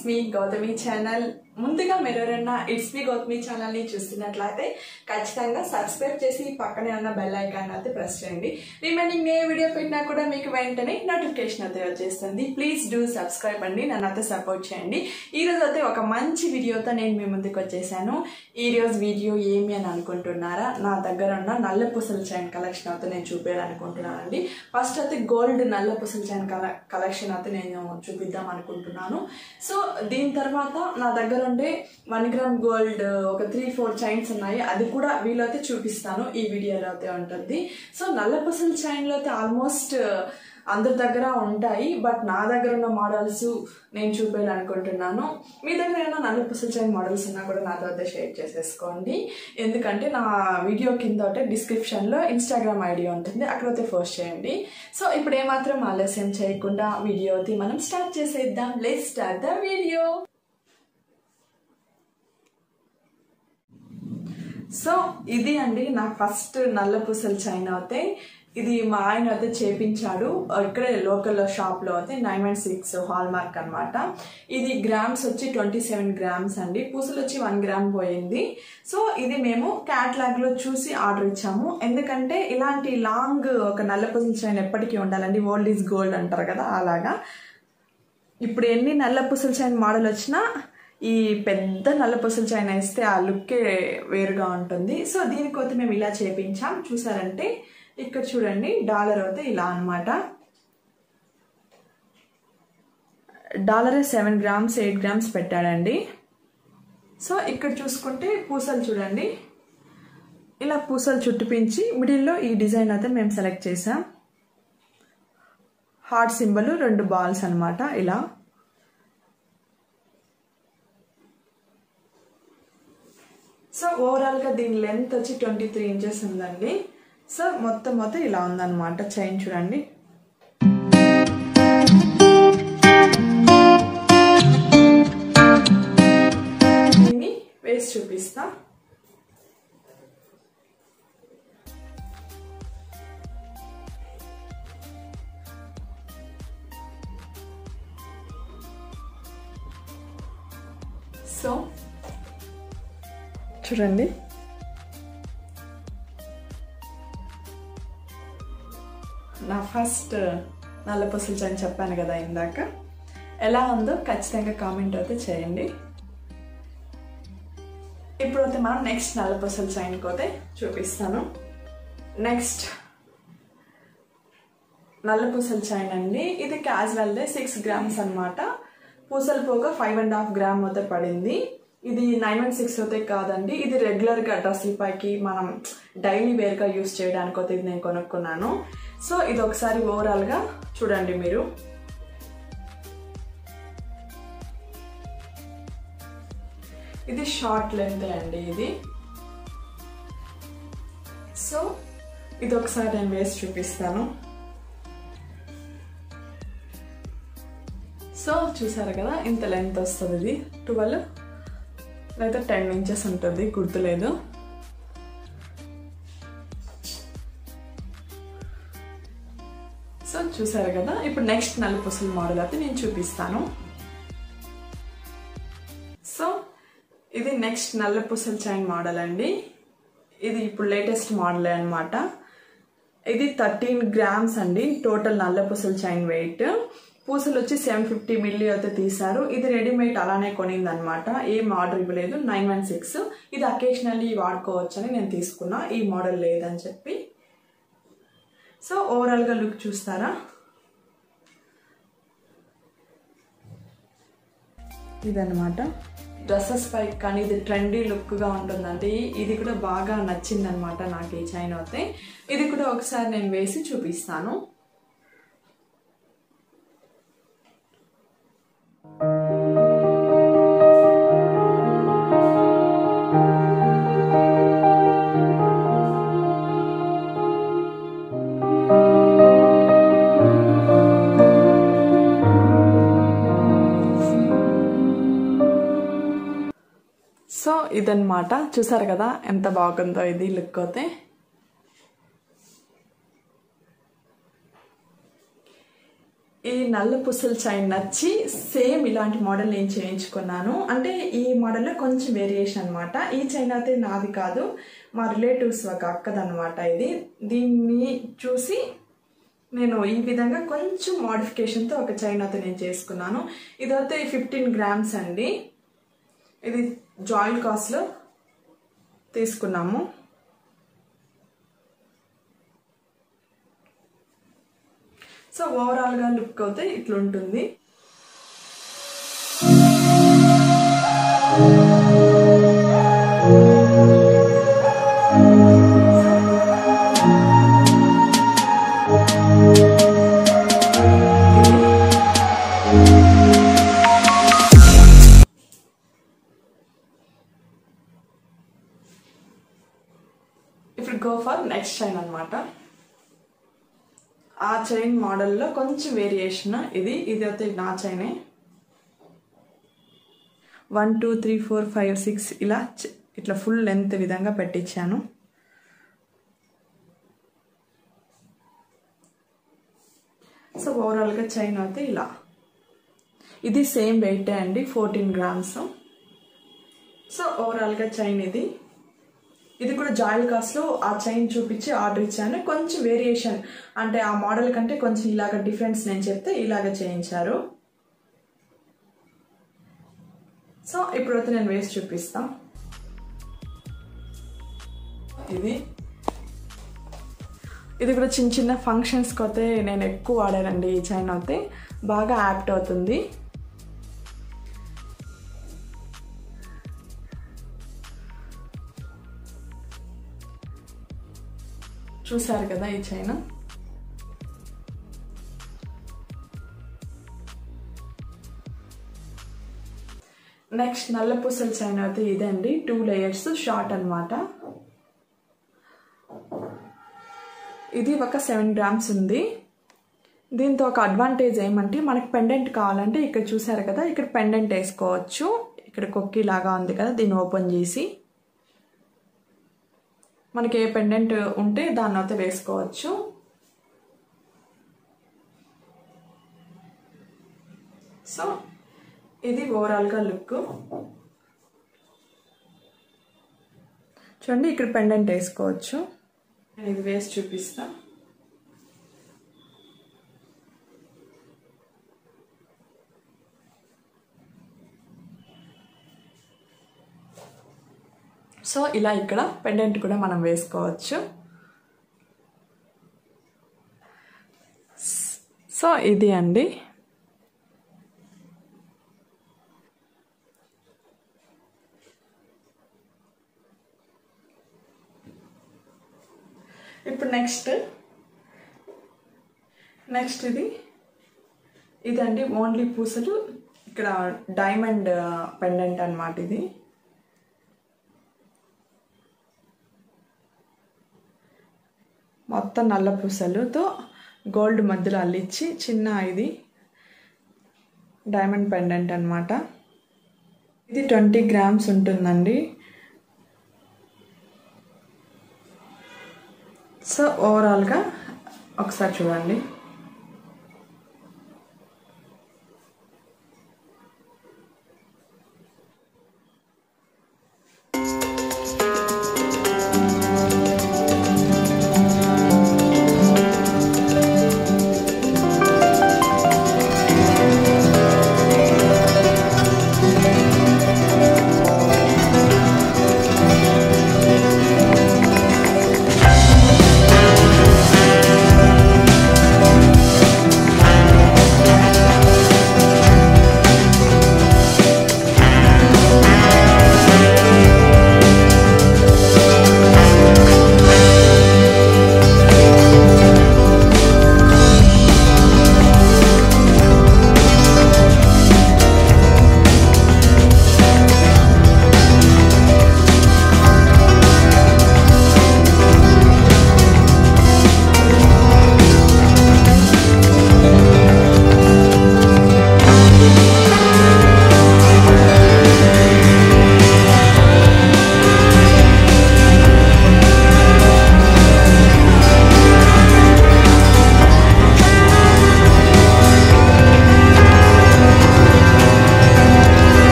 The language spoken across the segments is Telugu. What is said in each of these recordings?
ఇట్స్ మీ గౌతమి ఛానల్ ముందుగా మీరు ఎవరైనా ఇట్స్ మీ గౌతమి ఛానల్ ని చూస్తున్నట్లయితే ఖచ్చితంగా సబ్స్క్రైబ్ చేసి పక్కనే ఉన్న బెల్ ఐకాన్ అయితే ప్రెస్ చేయండి రిమైనింగ్ ఏ వీడియో పెట్టినా కూడా మీకు వెంటనే నోటిఫికేషన్ అయితే వచ్చేస్తుంది ప్లీజ్ డూ సబ్స్క్రైబ్ అండి నన్ను అయితే సపోర్ట్ చేయండి ఈ రోజు అయితే ఒక మంచి వీడియోతో నేను మీ ముందుకు వచ్చేసాను ఈ రోజు వీడియో ఏమి అని అనుకుంటున్నారా నా దగ్గర ఉన్న నల్ల పూసల చైన్ కలెక్షన్ అయితే నేను చూపించాలనుకుంటున్నానండి ఫస్ట్ అయితే గోల్డ్ నల్ల పూసల చైన్ కల కలెక్షన్ అయితే నేను చూపిద్దాం అనుకుంటున్నాను సో దీని తర్వాత నా దగ్గర ఉండే వన్ గ్రామ్ గోల్డ్ ఒక త్రీ ఫోర్ చైన్స్ ఉన్నాయి అది కూడా వీలైతే చూపిస్తాను ఈ వీడియోలో అయితే ఉంటుంది సో నల్ల పూసల చైన్లో అయితే ఆల్మోస్ట్ అందరి దగ్గర ఉంటాయి బట్ నా దగ్గర ఉన్న మోడల్స్ నేను చూపించాలనుకుంటున్నాను మీ దగ్గర ఏమైనా నల్ల పుసల చైన్ మోడల్స్ ఉన్నా కూడా నాతో అయితే షేర్ చేసేసుకోండి ఎందుకంటే నా వీడియో కింద అయితే డిస్క్రిప్షన్లో ఇన్స్టాగ్రామ్ ఐడి ఉంటుంది అక్కడైతే పోస్ట్ చేయండి సో ఇప్పుడు ఏమాత్రం ఆలస్యం చేయకుండా వీడియో అయితే మనం స్టార్ట్ చేసేద్దాం let start the video so ఇది అండి నా ఫస్ట్ నల్ల పూసల చైన్ అయితే ఇది మా ఆయన అయితే చేపించాడు ఇక్కడే లోకల్ షాప్లో అయితే nine one six hallmark అనమాట ఇది గ్రామ్స్ వచ్చి ట్వంటీ సెవెన్ గ్రామ్స్ అండి పూసలు వచ్చి వన్ గ్రామ్ పోయింది సో ఇది మేము క్యాట్లాగ్లో చూసి ఆర్డర్ ఇచ్చాము ఎందుకంటే ఇలాంటి లాంగ్ ఒక నల్ల పూసల చైన్ ఎప్పటికీ ఉండాలండి ఓల్డ్ ఈజ్ గోల్డ్ అంటారు కదా అలాగా ఇప్పుడు ఎన్ని నల్ల పూసల చైన్ మోడల్ వచ్చినా ఈ పెద్ద నల్ల పూసల చైన్ వేస్తే ఆ లుక్కే వేరుగా ఉంటుంది సో దీనికోసం మేము ఇలా చేపించాం చూసారంటే ఇక్కడ చూడండి డాలర్ అయితే ఇలా అనమాట dollar seven grams eight grams పెట్టాడండి సో ఇక్కడ చూసుకుంటే పూసలు చూడండి ఇలా పూసలు చుట్టుపించి మిడిల్లో ఈ డిజైన్ అయితే మేము సెలెక్ట్ చేసాం హార్ట్ సింబల్ రెండు బాల్స్ అనమాట ఇలా సో ఓవరాల్గా దీని లెంత్ వచ్చి ట్వంటీ త్రీ ఇంచెస్ ఉందండి సో మొత్తం మొత్తం ఇలా ఉందన్నమాట చైన్ చూడండి దీన్ని వేసి చూపిస్తా సో చూడండి నా ఫస్ట్ నల్ల పసులు చైన్ చెప్పాను కదా ఇందాక ఎలా ఉందో ఖచ్చితంగా కామెంట్ అయితే చేయండి ఇప్పుడైతే మనం నెక్స్ట్ నల్ల పసుల చైన్కి అయితే చూపిస్తాను నెక్స్ట్ నల్ల పూసల చైన్ అండి ఇది క్యాజువల్దే సిక్స్ గ్రామ్స్ అనమాట పూసలు పోగా ఫైవ్ అండ్ హాఫ్ గ్రామ్ అయితే పడింది ఇది నైన్ వన్ సిక్స్ అయితే కాదండి ఇది రెగ్యులర్గా డ్రెస్సుల పైకి మనం డైలీ వేర్గా యూస్ చేయడానికి అయితే ఇది నేను కొనుక్కున్నాను సో ఇది ఒకసారి ఓవరాల్గా చూడండి మీరు ఇది షార్ట్ లెంత్ అండి ఇది సో ఇది ఒకసారి నేను వేసి చూపిస్తాను సో చూసారు కదా ఇంత లెంత్ వస్తుంది ఇది ట్వెల్వ్ లేదా టెన్ ఇంచెస్ ఉంటుంది గుర్తులేదు సో చూసారు కదా ఇప్పుడు నెక్స్ట్ నలుపుసల మోడల్ అయితే నేను చూపిస్తాను సో ఇది నెక్స్ట్ నల్ల పూసల చైన్ మోడల్ అండి ఇది ఇప్పుడు లేటెస్ట్ మోడల్ అనమాట ఇది థర్టీన్ గ్రామ్స్ అండి టోటల్ నల్ల పూసల చైన్ వెయిట్ పూసలు వచ్చి సెవెన్ ఫిఫ్టీ మిల్లీ అయితే తీశారు ఇది రెడీమేడ్ అలానే కొనింది అనమాట ఏం ఆర్డర్ ఇవ్వలేదు నైన్ వన్ సిక్స్ ఇది అకేషనల్లీ వాడుకోవచ్చు అని నేను తీసుకున్నా ఈ మోడల్ లేదని చెప్పి సో ఓవరాల్గా లుక్ చూస్తారా ఇదన్నమాట డ్రెస్సెస్ పై కానీ ఇది ట్రెండీ లుక్గా ఉంటుందండి ఇది కూడా బాగా నచ్చిందనమాట నాకు ఈ చైన్ అయితే ఇది కూడా ఒకసారి నేను వేసి చూపిస్తాను సో ఇదన్నమాట చూసారు కదా ఎంత బాగుందో ఇది లుక్ అయితే ఈ నల్ల పుసల చైన్ నచ్చి సేమ్ ఇలాంటి మోడల్ నేను చేయించుకున్నాను అంటే ఈ మోడల్లో కొంచెం వేరియేషన్ అనమాట ఈ చైన్ అయితే నాది కాదు మా రిలేటివ్స్ ఒక అక్కదనమాట ఇది దీన్ని చూసి నేను ఈ విధంగా కొంచెం మోడిఫికేషన్తో ఒక చైన్ అయితే నేను చేసుకున్నాను ఇదైతే ఫిఫ్టీన్ గ్రామ్స్ అండి ఇది జాయిల్ కాస్ట్లో తీసుకున్నాము సో ఓవరాల్గా లుక్ అయితే ఇట్లుంటుంది ఇప్పుడు గో ఫర్ నెక్స్ట్ చైన్ అనమాట ఆ చైన్ మోడల్లో కొంచెం వేరియేషన్ ఇది ఇది అయితే నా చైనే one two three four five six ఇలా చ- ఇట్లా ఫుల్ లెంత్ విధంగా పెట్టించాను సో ఓవరాల్గా చైన్ అయితే ఇలా ఇది సేమ్ వెయిటే అండి ఫోర్టీన్ గ్రామ్స్ సో ఓవరాల్గా చైన్ ఇది ఇది కూడా జాయిల్ కాస్ట్లో ఆ చైన్ చూపించి ఆర్డర్ ఇచ్చాను కొంచెం వేరియేషన్ అంటే ఆ మోడల్ కంటే కొంచెం ఇలాగ డిఫరెన్స్ నేను చెప్తే ఇలాగ చేయించారు సో ఇప్పుడైతే నేను వేసి చూపిస్తా ఇది ఇది కూడా చిన్న చిన్న ఫంక్షన్స్కి అయితే నేను ఎక్కువ వాడానండి ఈ చైన్ అయితే బాగా యాప్ట్ అవుతుంది చూసారు కదా ఈ చైన్ నెక్స్ట్ నల్ల పూసల చైన్ అయితే ఇదండి టూ లేయర్స్ షార్ట్ అనమాట ఇది ఒక సెవెన్ గ్రామ్స్ ఉంది దీంతో ఒక అడ్వాంటేజ్ ఏమంటే మనకి పెండెంట్ కావాలంటే ఇక్కడ చూసారు కదా ఇక్కడ పెండెంట్ వేసుకోవచ్చు ఇక్కడ కొక్కి లాగా ఉంది కదా దీన్ని ఓపెన్ చేసి మనకి ఏ పెండెంట్ ఉంటే దాన్ని అయితే వేసుకోవచ్చు సో ఇది ఓవరాల్గా లుక్ చూడండి ఇక్కడ పెండెంట్ వేసుకోవచ్చు నేను ఇది వేసి చూపిస్తా సో ఇలా ఇక్కడ పెండెంట్ కూడా మనం వేసుకోవచ్చు సో ఇది అండి ఇప్పుడు నెక్స్ట్ నెక్స్ట్ ఇది ఇదండి ఓన్లీ పూసలు ఇక్కడ డైమండ్ పెండెంట్ అన్నమాట ఇది మొత్తం నల్ల పూసలుతో గోల్డ్ మధ్యలో అల్లిచ్చి చిన్న ఇది డైమండ్ పెండెంట్ అన్నమాట ఇది ట్వంటీ గ్రామ్స్ ఉంటుందండి సో ఓవరాల్గా ఒకసారి చూడండి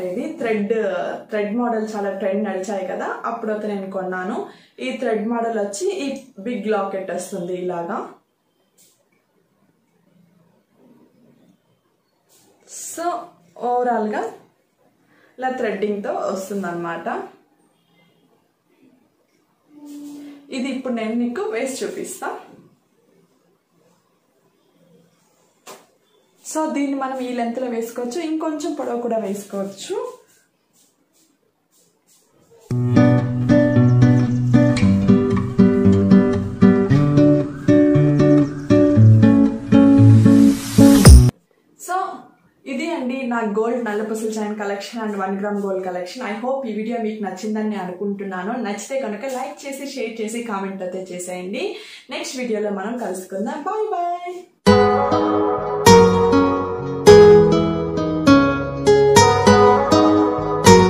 ఇది థ్రెడ్ థ్రెడ్ మోడల్ చాలా ట్రెండ్ నడిచాయి కదా అప్పుడు అయితే నేను కొన్నాను ఈ థ్రెడ్ మోడల్ వచ్చి ఈ బిగ్ లాకెట్ వస్తుంది ఇలాగా సో ఓవరాల్గా ఇలా థ్రెడ్డింగ్తో వస్తుందన్నమాట ఇది ఇప్పుడు నేను నీకు వేసి చూపిస్తా సో దీన్ని మనం ఈ లెంత్లో వేసుకోవచ్చు ఇంకొంచెం పొడవు కూడా వేసుకోవచ్చు సో ఇది అండి నా గోల్డ్ నల్లపూసల chain collection and one gram gold collection I hope ఈ వీడియో మీకు నచ్చిందని నేను అనుకుంటున్నాను నచ్చితే కనుక లైక్ చేసి షేర్ చేసి కామెంట్ అయితే చేసేయండి నెక్స్ట్ వీడియోలో మనం కలుసుకుందాం బాయ్ బాయ్